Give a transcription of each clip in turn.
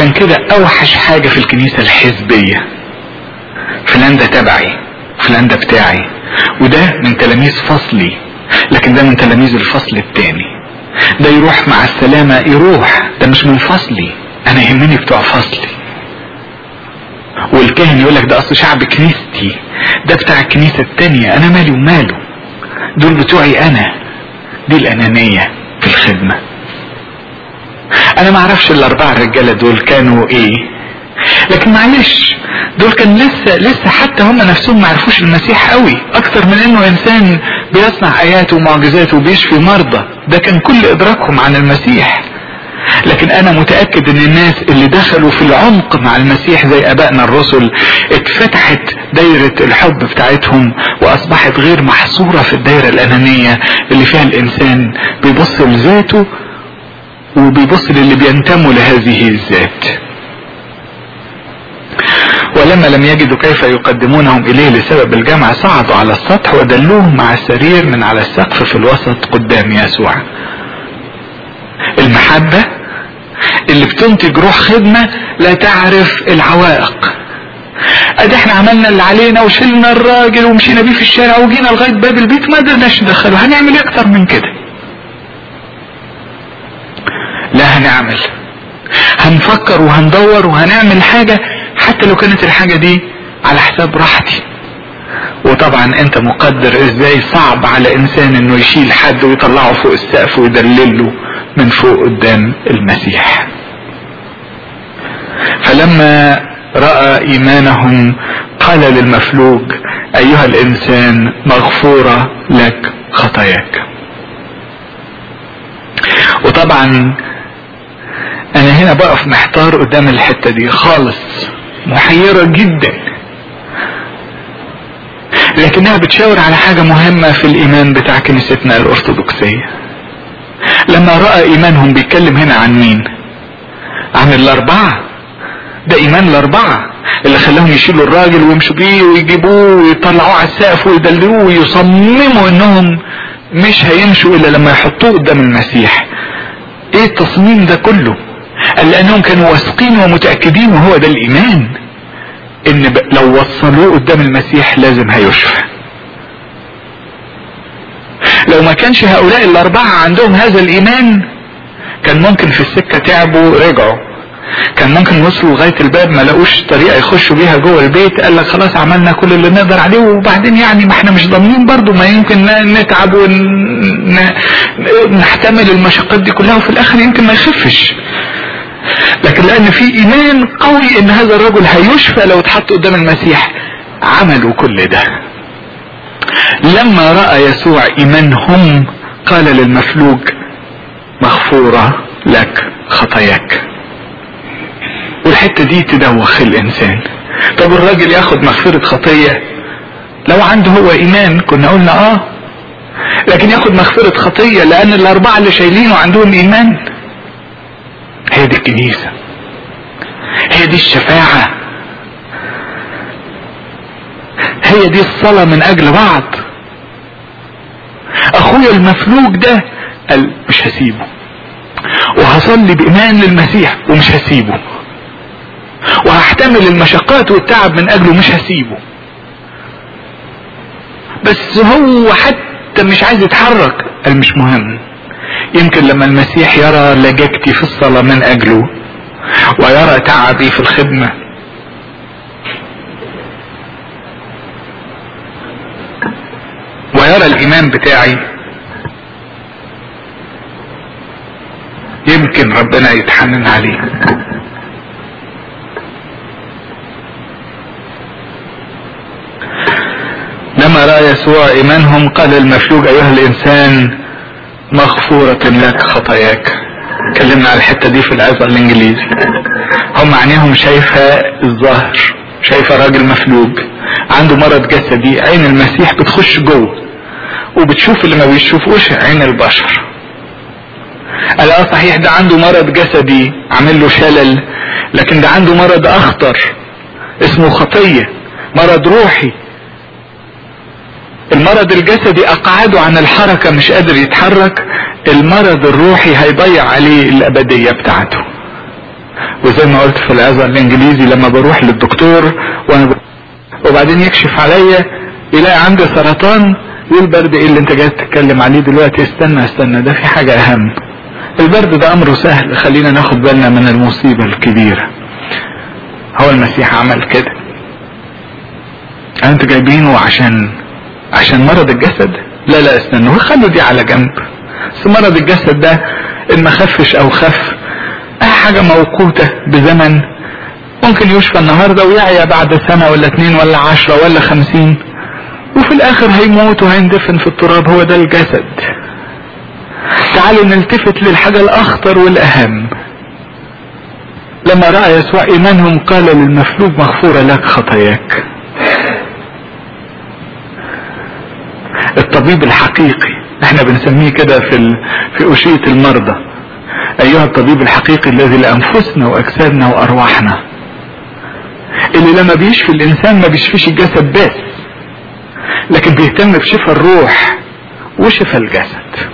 عشان كده اوحش حاجة في الكنيسة الحزبية فلان ده تبعي فلان ده بتاعي وده من تلاميذ فصلي لكن ده من تلاميذ الفصل التاني ده يروح مع السلامة يروح ده مش من فصلي انا يهمني بتوع فصلي والكاهن يقول لك ده اصل شعب كنيستي ده بتاع الكنيسة التانية انا مالي وماله دول بتوعي انا دي الانانية في الخدمة انا ما اعرفش الاربعة الرجالة دول كانوا ايه لكن معلش دول كان لسه لسه حتى هم نفسهم ما عرفوش المسيح قوي اكتر من انه انسان بيصنع ايات ومعجزات وبيشفي مرضى ده كان كل ادراكهم عن المسيح لكن انا متأكد ان الناس اللي دخلوا في العمق مع المسيح زي ابائنا الرسل اتفتحت دايرة الحب بتاعتهم واصبحت غير محصورة في الدايرة الانانية اللي فيها الانسان بيبص لذاته وبيبص للي بينتموا لهذه الذات ولما لم يجدوا كيف يقدمونهم اليه لسبب الجمع صعدوا على السطح ودلوه مع السرير من على السقف في الوسط قدام يسوع المحبة اللي بتنتج روح خدمة لا تعرف العوائق ادي احنا عملنا اللي علينا وشلنا الراجل ومشينا بيه في الشارع وجينا لغاية باب البيت ما قدرناش ندخله هنعمل ايه اكتر من كده لا هنعمل هنفكر وهندور وهنعمل حاجة حتى لو كانت الحاجة دي على حساب راحتي وطبعا انت مقدر ازاي صعب على انسان انه يشيل حد ويطلعه فوق السقف ويدلله من فوق قدام المسيح فلما رأى ايمانهم قال للمفلوج ايها الانسان مغفورة لك خطاياك وطبعا انا هنا بقف محتار قدام الحتة دي خالص محيرة جدا لكنها بتشاور على حاجة مهمة في الايمان بتاع كنيستنا الارثوذكسية لما رأى ايمانهم بيتكلم هنا عن مين عن الاربعة ده ايمان الاربعة اللي خلاهم يشيلوا الراجل ويمشوا بيه ويجيبوه ويطلعوه على السقف ويدلوه ويصمموا انهم مش هيمشوا الا لما يحطوه قدام المسيح ايه التصميم ده كله قال لانهم كانوا واثقين ومتأكدين وهو ده الايمان ان ب... لو وصلوه قدام المسيح لازم هيشفى لو ما كانش هؤلاء الاربعة عندهم هذا الايمان كان ممكن في السكة تعبوا رجعوا كان ممكن وصلوا لغاية الباب ما لقوش طريقة يخشوا بيها جوه البيت قال لك خلاص عملنا كل اللي نقدر عليه وبعدين يعني ما احنا مش ضامنين برضو ما يمكن نتعب ونحتمل المشقات دي كلها وفي الاخر يمكن ما يخفش لكن لان في ايمان قوي ان هذا الرجل هيشفى لو اتحط قدام المسيح عملوا كل ده لما رأى يسوع ايمانهم قال للمفلوج مغفورة لك خطاياك والحتة دي تدوخ الانسان طب الراجل ياخد مغفرة خطية لو عنده هو ايمان كنا قلنا اه لكن ياخد مغفرة خطية لان الاربعة اللي شايلينه عندهم ايمان هي دي الكنيسة هي دي الشفاعة هي دي الصلاة من اجل بعض اخويا المفلوج ده قال مش هسيبه وهصلي بايمان للمسيح ومش هسيبه وهحتمل المشقات والتعب من اجله مش هسيبه بس هو حتى مش عايز يتحرك قال مش مهم يمكن لما المسيح يرى لجاجتي في الصلاة من اجله ويرى تعبي في الخدمة ويرى الايمان بتاعي يمكن ربنا يتحنن عليه لما رأى يسوع إيمانهم قال المفلوج أيها الإنسان مغفورة لك خطاياك اتكلمنا على الحتة دي في العظة الإنجليزي هم عينيهم شايفة الظاهر شايفة راجل مفلوج عنده مرض جسدي عين المسيح بتخش جوه وبتشوف اللي ما بيشوفوش عين البشر قال اه صحيح ده عنده مرض جسدي عامل له شلل لكن ده عنده مرض اخطر اسمه خطية مرض روحي المرض الجسدي اقعده عن الحركة مش قادر يتحرك المرض الروحي هيضيع عليه الابدية بتاعته وزي ما قلت في العظة الانجليزي لما بروح للدكتور وانا ب... وبعدين يكشف عليا يلاقي عندي سرطان يقول البرد ايه اللي انت جاي تتكلم عليه دلوقتي استنى استنى ده في حاجة اهم البرد ده امره سهل خلينا ناخد بالنا من المصيبة الكبيرة هو المسيح عمل كده انتوا جايبينه عشان عشان مرض الجسد لا لا استنوا خلوا دي على جنب بس مرض الجسد ده ان ما خفش او خف اي حاجة موقوتة بزمن ممكن يشفى النهاردة ويعيا بعد سنة ولا اتنين ولا عشرة ولا خمسين وفي الاخر هيموت وهيندفن في التراب هو ده الجسد تعالوا نلتفت للحاجة الاخطر والاهم لما رأى يسوع ايمانهم قال للمفلوج مغفورة لك خطاياك الطبيب الحقيقي احنا بنسميه كده في ال... في أشية المرضى ايها الطبيب الحقيقي الذي لانفسنا واجسادنا وارواحنا اللي لما بيشفي الانسان ما بيشفيش الجسد بس لكن بيهتم بشفاء الروح وشفاء الجسد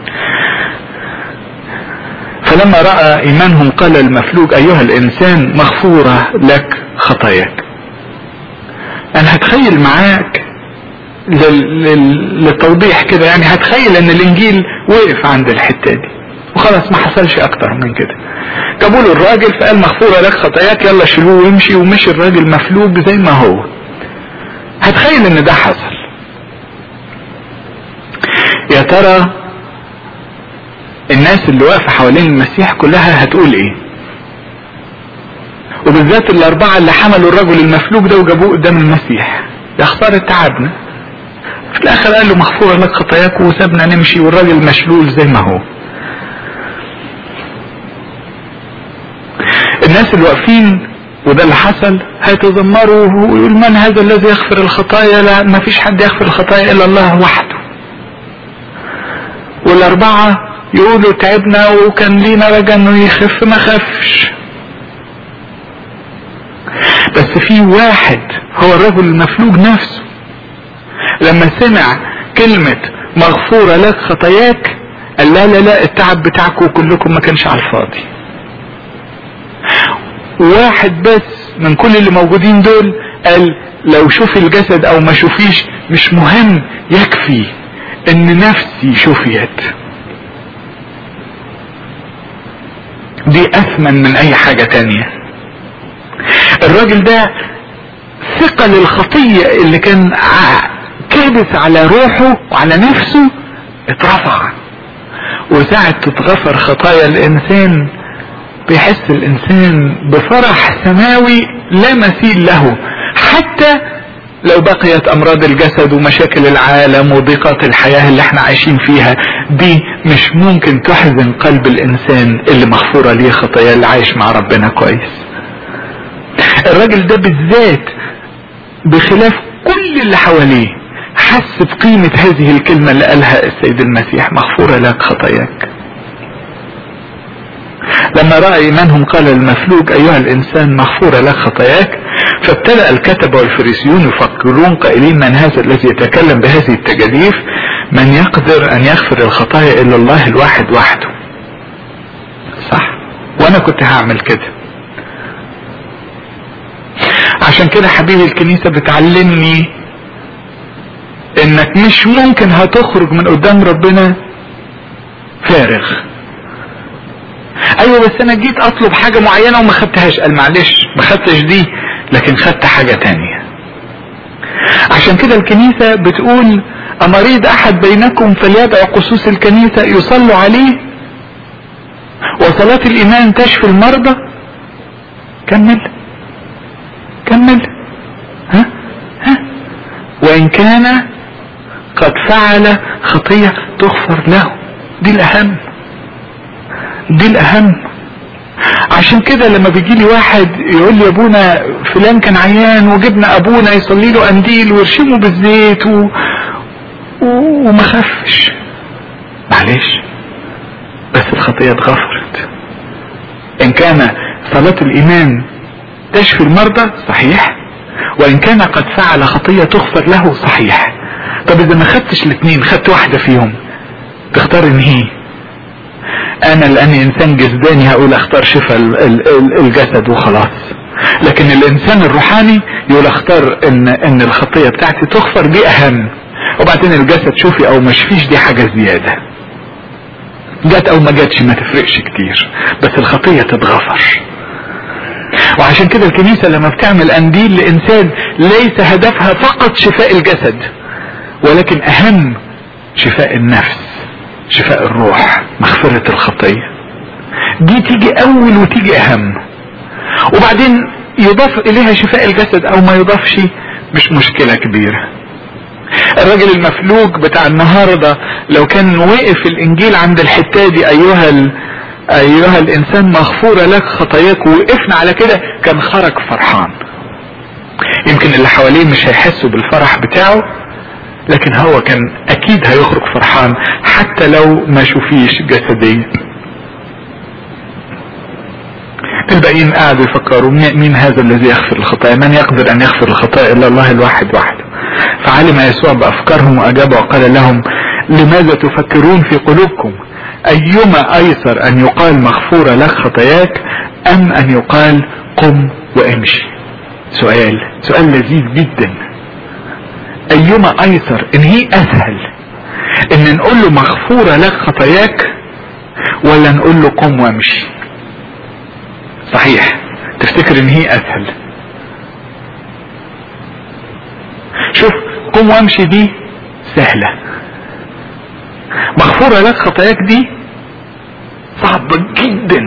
فلما رأى ايمانهم قال المفلوج ايها الانسان مغفورة لك خطاياك انا هتخيل معاك لل... لل... للتوضيح كده يعني هتخيل ان الانجيل وقف عند الحتة دي وخلاص ما حصلش اكتر من كده جابوا له الراجل فقال مغفورة لك خطاياك يلا شيلوه وامشي ومشي الراجل مفلوج زي ما هو هتخيل ان ده حصل يا ترى الناس اللي واقفة حوالين المسيح كلها هتقول ايه وبالذات الاربعة اللي حملوا الرجل المفلوج ده وجابوه قدام المسيح يا خسارة تعبنا في الاخر قال له مغفورة لك خطاياك وسابنا نمشي والراجل مشلول زي ما هو الناس اللي واقفين وده اللي حصل هيتذمروا ويقول من هذا الذي يغفر الخطايا لا ما فيش حد يغفر الخطايا الا الله وحده والاربعة يقولوا تعبنا وكان لينا رجا انه يخف ما خفش بس في واحد هو الرجل المفلوج نفسه لما سمع كلمة مغفورة لك خطاياك قال لا لا لا التعب بتاعكم كلكم ما كانش على الفاضي واحد بس من كل اللي موجودين دول قال لو شوف الجسد او ما شوفيش مش مهم يكفي ان نفسي شفيت دي اثمن من اي حاجة تانية الراجل ده ثقل الخطية اللي كان كابس على روحه وعلى نفسه اترفع وساعة تتغفر خطايا الانسان بيحس الانسان بفرح سماوي لا مثيل له حتى لو بقيت امراض الجسد ومشاكل العالم وضيقات الحياة اللي احنا عايشين فيها دي مش ممكن تحزن قلب الانسان اللي مغفورة ليه خطايا اللي عايش مع ربنا كويس الراجل ده بالذات بخلاف كل اللي حواليه حس بقيمة هذه الكلمة اللي قالها السيد المسيح مغفورة لك خطاياك لما رأى إيمانهم قال المفلوج أيها الإنسان مغفورة لك خطاياك فابتدأ الكتبة والفريسيون يفكرون قائلين من هذا الذي يتكلم بهذه التجاديف من يقدر أن يغفر الخطايا إلا الله الواحد وحده صح وأنا كنت هعمل كده عشان كده حبيبي الكنيسة بتعلمني انك مش ممكن هتخرج من قدام ربنا فارغ ايوه بس انا جيت اطلب حاجة معينة وما خدتهاش قال معلش ما خدتش دي لكن خدت حاجة تانية عشان كده الكنيسة بتقول امريض احد بينكم فليدعو قصوص الكنيسة يصلوا عليه وصلاة الايمان تشفي المرضى كمل كمل ها ها وان كان قد فعل خطية تغفر له دي الاهم دي الاهم عشان كده لما بيجي لي واحد يقول لي ابونا فلان كان عيان وجبنا ابونا يصلي له قنديل ويرشمه بالزيت و... و... وما خفش معلش بس الخطية اتغفرت ان كان صلاة الايمان تشفي المرضى صحيح وان كان قد فعل خطية تغفر له صحيح طب اذا ما خدتش الاثنين خدت واحدة فيهم تختار ان هي انا لاني انسان جسداني هقول اختار شفاء الجسد وخلاص لكن الانسان الروحاني يقول اختار ان ان الخطيه بتاعتي تغفر دي اهم وبعدين الجسد شوفي او مش فيش دي حاجه زياده جت او ما جاتش ما تفرقش كتير بس الخطيه تتغفر وعشان كده الكنيسة لما بتعمل قنديل لإنسان ليس هدفها فقط شفاء الجسد ولكن أهم شفاء النفس شفاء الروح مغفرة الخطية دي تيجي أول وتيجي أهم وبعدين يضاف إليها شفاء الجسد أو ما يضافش مش مشكلة كبيرة الراجل المفلوج بتاع النهاردة لو كان وقف الإنجيل عند الحتة دي أيها ال... ايها الانسان مغفورة لك خطاياك ووقفنا على كده كان خرج فرحان يمكن اللي حواليه مش هيحسوا بالفرح بتاعه لكن هو كان اكيد هيخرج فرحان حتى لو ما شوفيش جسديا الباقيين قعدوا يفكروا مين هذا الذي يغفر الخطايا من يقدر ان يغفر الخطايا الا الله الواحد وحده فعلم يسوع بافكارهم واجاب وقال لهم لماذا تفكرون في قلوبكم ايما ايسر ان يقال مغفورة لك خطاياك ام ان يقال قم وامشي سؤال سؤال لذيذ جدا ايما ايسر ان هي اسهل ان نقول له مغفورة لك خطاياك ولا نقول له قم وامشي صحيح تفتكر ان هي اسهل شوف قم وامشي دي سهلة مغفورة لك خطاياك دي صعبة جدا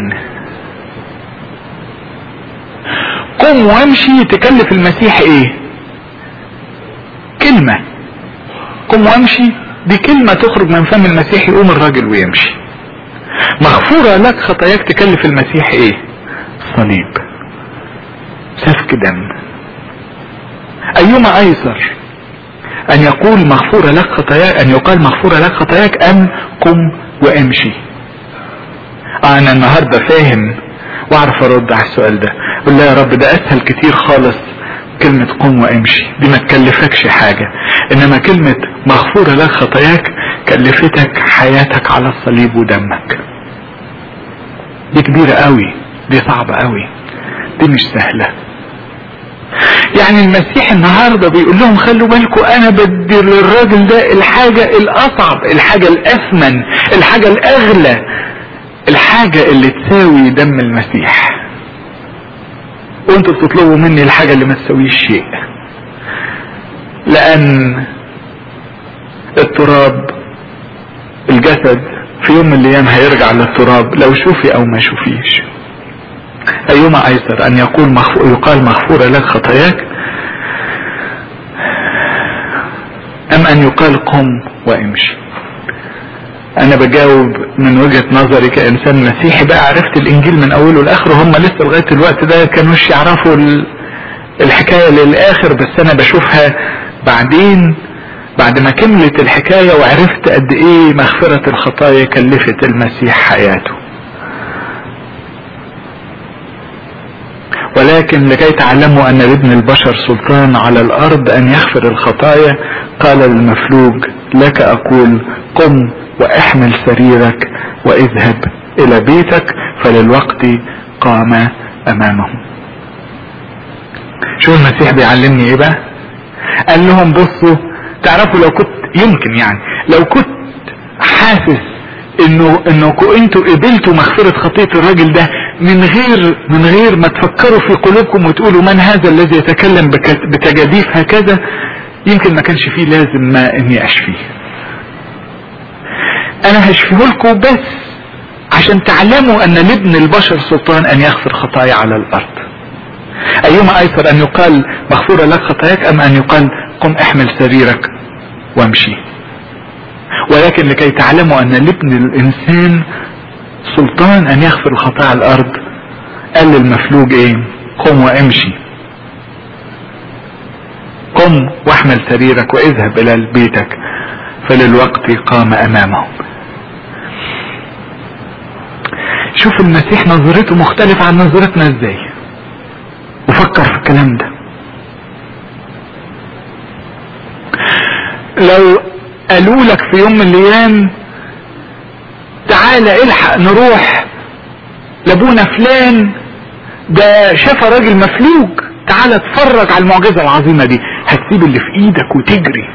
قم وامشي تكلف المسيح ايه كلمة قم وامشي دي كلمة تخرج من فم المسيح يقوم الراجل ويمشي مغفورة لك خطاياك تكلف المسيح ايه صليب سفك دم ايما ايسر ان يقول مغفورة لك خطاياك ان يقال مغفورة لك خطاياك ام قم وامشي انا النهاردة فاهم واعرف ارد على السؤال ده اقول لا يا رب ده اسهل كتير خالص كلمة قم وامشي دي ما تكلفكش حاجة انما كلمة مغفورة لك خطاياك كلفتك حياتك على الصليب ودمك دي كبيرة قوي دي صعبة قوي دي مش سهلة يعني المسيح النهاردة بيقول لهم خلوا بالكم انا بدي للراجل ده الحاجة الاصعب الحاجة الاثمن الحاجة الاغلى الحاجة اللي تساوي دم المسيح وانتوا بتطلبوا مني الحاجة اللي ما تساويش شيء لان التراب الجسد في يوم من الايام هيرجع للتراب لو شوفي او ما شوفيش ايما ايسر ان يقول مغفور يقال مغفورة لك خطاياك ام ان يقال قم وامشي انا بجاوب من وجهة نظري كانسان مسيحي بقى عرفت الانجيل من اوله لاخره هم لسه لغاية الوقت ده كانوش يعرفوا الحكاية للاخر بس انا بشوفها بعدين بعد ما كملت الحكاية وعرفت قد ايه مغفرة الخطايا كلفت المسيح حياته ولكن لكي تعلموا ان لابن البشر سلطان على الارض ان يغفر الخطايا قال للمفلوج لك اقول قم واحمل سريرك واذهب الى بيتك فللوقت قام امامهم شو المسيح بيعلمني ايه بقى قال لهم بصوا تعرفوا لو كنت يمكن يعني لو كنت حاسس انه انكم انتوا قبلتوا مغفرة خطية الراجل ده من غير من غير ما تفكروا في قلوبكم وتقولوا من هذا الذي يتكلم بتجاديف هكذا يمكن ما كانش فيه لازم ما اني اشفيه انا هشفيه لكم بس عشان تعلموا ان لابن البشر سلطان ان يغفر خطايا على الارض ايما ايسر ان يقال مغفورة لك خطاياك ام ان يقال قم احمل سريرك وامشي ولكن لكي تعلموا ان لابن الانسان سلطان ان يغفر الخطايا على الارض قال للمفلوج ايه قم وامشي قم واحمل سريرك واذهب الى بيتك فللوقت قام امامهم شوف المسيح نظرته مختلفة عن نظرتنا ازاي وفكر في الكلام ده لو قالوا لك في يوم من الايام تعال تعالى الحق نروح لابونا فلان ده شاف راجل مفلوج تعالى اتفرج على المعجزة العظيمة دي هتسيب اللي في ايدك وتجري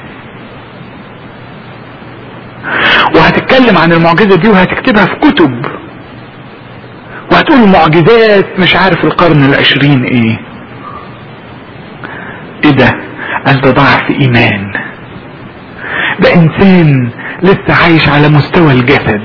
وهتتكلم عن المعجزة دي وهتكتبها في كتب وهتقول معجزات مش عارف القرن العشرين ايه ايه ده قال ده ضعف ايمان ده انسان لسه عايش على مستوى الجسد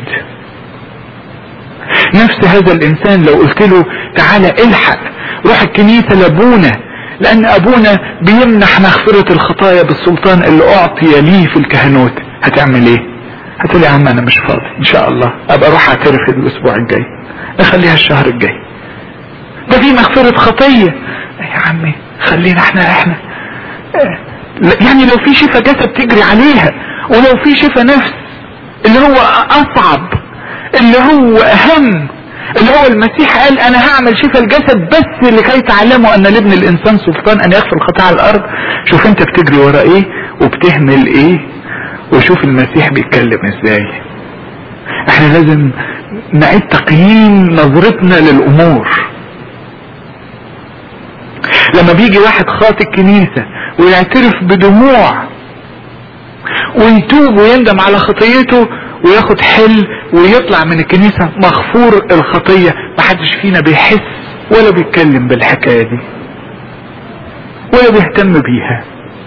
نفس هذا الانسان لو قلت له تعالى الحق روح الكنيسة لابونا لان ابونا بيمنح مغفرة الخطايا بالسلطان اللي اعطي ليه في الكهنوت هتعمل ايه هتقول يا عم انا مش فاضي ان شاء الله ابقى اروح اعترف الاسبوع الجاي نخليها الشهر الجاي ده في مغفرة خطية يا عمي خلينا احنا احنا يعني لو في شفا جسد تجري عليها ولو في شفا نفس اللي هو اصعب اللي هو اهم اللي هو المسيح قال انا هعمل شفا الجسد بس لكي تعلموا ان لابن الانسان سلطان ان يغفر الخطايا على الارض شوف انت بتجري ورا ايه وبتهمل ايه وشوف المسيح بيتكلم ازاي احنا لازم نعيد تقييم نظرتنا للامور لما بيجي واحد خاطي الكنيسة ويعترف بدموع ويتوب ويندم على خطيته وياخد حل ويطلع من الكنيسة مغفور الخطية محدش فينا بيحس ولا بيتكلم بالحكاية دي ولا بيهتم بيها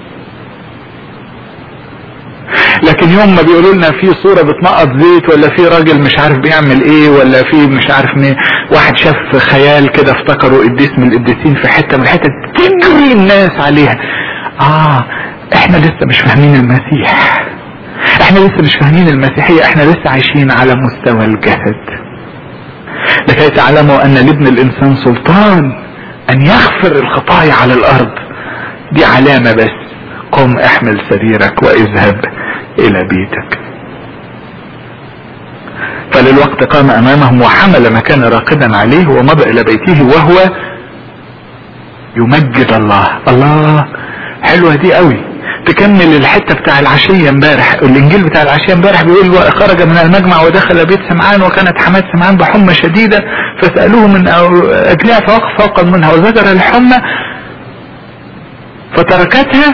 لكن يوم ما بيقولوا لنا في صورة بتنقط زيت ولا في راجل مش عارف بيعمل ايه ولا في مش عارف مين واحد شاف خيال كده افتكروا قديس من القديسين في حتة من الحتت تجري الناس عليها اه احنا لسه مش فاهمين المسيح احنا لسه مش فاهمين المسيحية احنا لسه عايشين على مستوى الجسد لكي تعلموا ان لابن الانسان سلطان ان يغفر الخطايا على الارض دي علامة بس قم احمل سريرك واذهب الى بيتك فللوقت قام امامهم وحمل ما كان راقدا عليه ومضى الى بيته وهو يمجد الله الله حلوة دي قوي تكمل الحتة بتاع العشية امبارح الانجيل بتاع العشية امبارح بيقول خرج من المجمع ودخل بيت سمعان وكانت حماة سمعان بحمى شديدة فسألوه من اجلها فوقف فوق منها وذكر الحمى فتركتها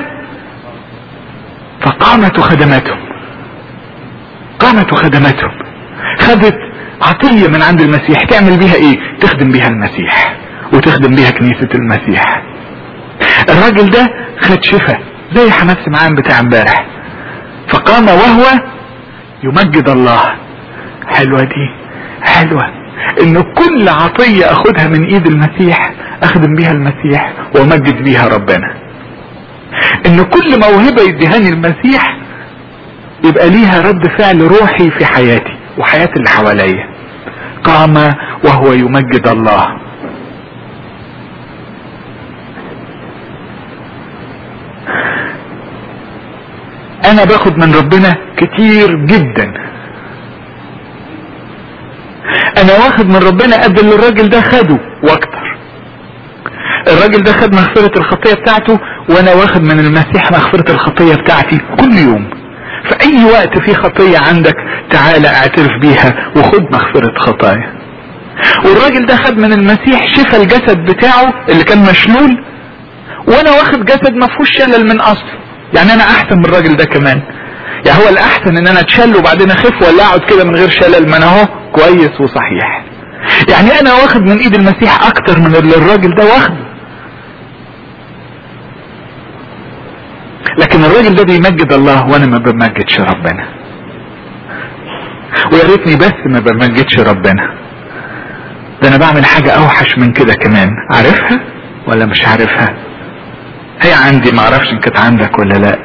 فقامت خدمتهم قامت خدمتهم خدت عطية من عند المسيح تعمل بيها ايه تخدم بيها المسيح وتخدم بيها كنيسة المسيح الراجل ده خد شفا زي حماس سمعان بتاع امبارح فقام وهو يمجد الله حلوة دي حلوة ان كل عطية اخدها من ايد المسيح اخدم بيها المسيح وامجد بيها ربنا ان كل موهبة يديهاني المسيح يبقى ليها رد فعل روحي في حياتي وحياة اللي حواليا قام وهو يمجد الله انا باخد من ربنا كتير جدا انا واخد من ربنا قد اللي الراجل ده خده واكتر الراجل ده خد مغفرة الخطية بتاعته وانا واخد من المسيح مغفرة الخطية بتاعتي كل يوم في اي وقت في خطية عندك تعالى اعترف بيها وخد مغفرة خطايا والراجل ده خد من المسيح شفى الجسد بتاعه اللي كان مشلول وانا واخد جسد ما فيهوش شلل من اصله يعني انا احسن من الراجل ده كمان يعني هو الاحسن ان انا اتشل وبعدين اخف ولا اقعد كده من غير شلل ما انا اهو كويس وصحيح يعني انا واخد من ايد المسيح اكتر من اللي الراجل ده واخده لكن الراجل ده بيمجد الله وانا ما بمجدش ربنا ويا ريتني بس ما بمجدش ربنا ده انا بعمل حاجة اوحش من كده كمان عارفها ولا مش عارفها هي عندي ما اعرفش ان كانت عندك ولا لا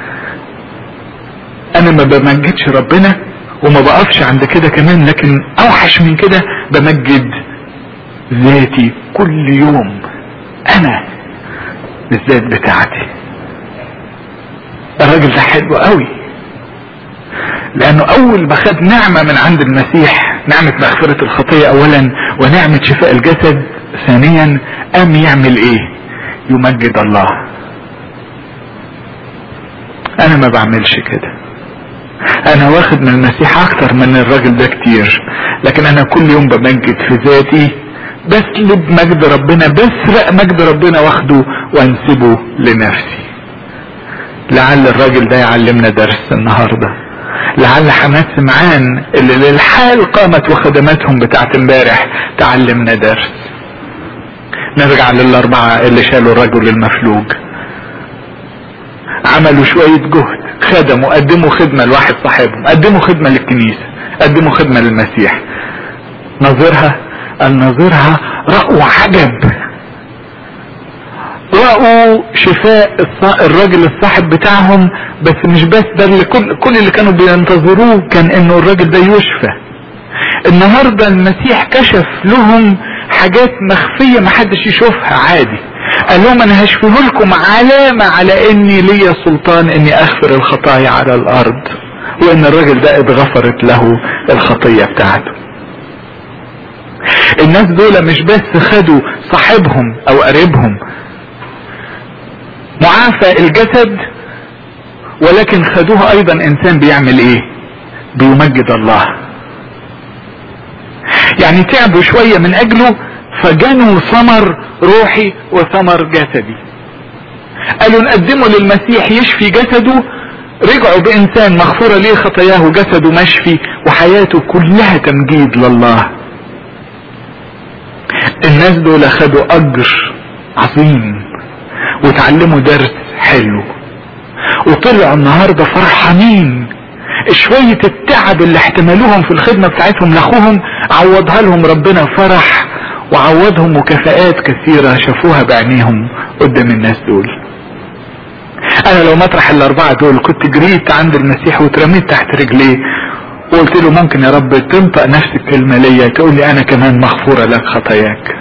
انا ما بمجدش ربنا وما بقفش عند كده كمان لكن اوحش من كده بمجد ذاتي كل يوم انا الذات بتاعتي الراجل ده حلو قوي لانه اول ما خد نعمة من عند المسيح نعمة مغفرة الخطية اولا ونعمة شفاء الجسد ثانيا قام يعمل ايه يمجد الله انا ما بعملش كده انا واخد من المسيح اكتر من الراجل ده كتير لكن انا كل يوم بمجد في ذاتي بسلب مجد ربنا بسرق مجد ربنا واخده وانسبه لنفسي لعل الراجل ده يعلمنا درس النهارده لعل حماد سمعان اللي للحال قامت وخدماتهم بتاعت امبارح تعلمنا درس نرجع للاربعه اللي شالوا الرجل المفلوج عملوا شويه جهد خدموا قدموا خدمه لواحد صاحبهم قدموا خدمه للكنيسه قدموا خدمه للمسيح نظيرها قال نظيرها رأوا عجب رأوا شفاء الراجل الصاحب بتاعهم بس مش بس ده اللي كل, كل اللي كانوا بينتظروه كان انه الراجل ده يشفى النهارده المسيح كشف لهم حاجات مخفية محدش يشوفها عادي قال لهم انا هشفيه لكم علامة على اني ليا سلطان اني اغفر الخطايا على الارض وان الراجل ده اتغفرت له الخطية بتاعته الناس دول مش بس خدوا صاحبهم او قريبهم معافى الجسد ولكن خدوه ايضا انسان بيعمل ايه بيمجد الله يعني تعبوا شوية من اجله فجنوا ثمر روحي وثمر جسدي قالوا نقدمه للمسيح يشفي جسده رجعوا بانسان مغفورة ليه خطاياه جسده مشفي وحياته كلها تمجيد لله الناس دول خدوا اجر عظيم وتعلموا درس حلو وطلعوا النهارده فرحانين شوية التعب اللي احتملوهم في الخدمة بتاعتهم لاخوهم عوضها لهم ربنا فرح وعوضهم مكافآت كثيرة شافوها بعينيهم قدام الناس دول انا لو مطرح الاربعة دول كنت جريت عند المسيح واترميت تحت رجليه وقلت له ممكن يا رب تنطق نفس الكلمة ليا تقول لي انا كمان مغفورة لك خطاياك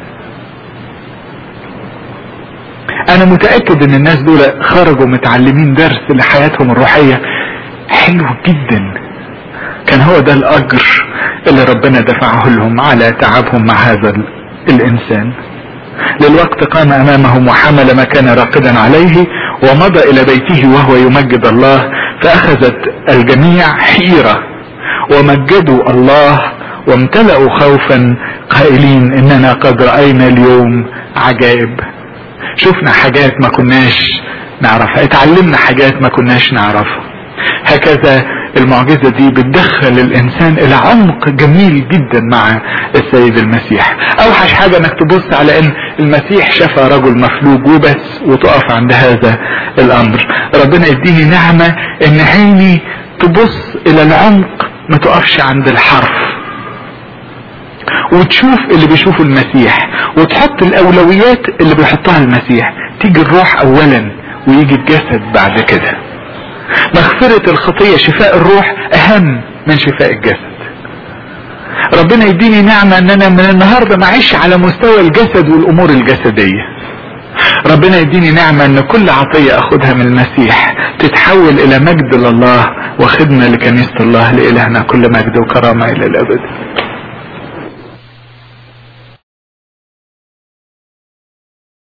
انا متأكد ان الناس دول خرجوا متعلمين درس لحياتهم الروحية حلو جدا كان هو ده الاجر اللي ربنا دفعه لهم على تعبهم مع هذا الانسان للوقت قام امامهم وحمل ما كان راقدا عليه ومضى الى بيته وهو يمجد الله فاخذت الجميع حيرة ومجدوا الله وامتلأوا خوفا قائلين اننا قد رأينا اليوم عجائب شفنا حاجات ما كناش نعرفها اتعلمنا حاجات ما كناش نعرفها هكذا المعجزة دي بتدخل الانسان الى عمق جميل جدا مع السيد المسيح اوحش حاجة انك تبص على ان المسيح شفى رجل مفلوج وبس وتقف عند هذا الامر ربنا يديني نعمة ان عيني تبص الى العمق ما تقفش عند الحرف وتشوف اللي بيشوفه المسيح وتحط الاولويات اللي بيحطها المسيح تيجي الروح اولا ويجي الجسد بعد كده مغفرة الخطية شفاء الروح اهم من شفاء الجسد ربنا يديني نعمة ان انا من النهاردة معيش على مستوى الجسد والامور الجسدية ربنا يديني نعمة ان كل عطية اخدها من المسيح تتحول الى مجد لله وخدمة لكنيسة الله لإلهنا كل مجد وكرامة الى الابد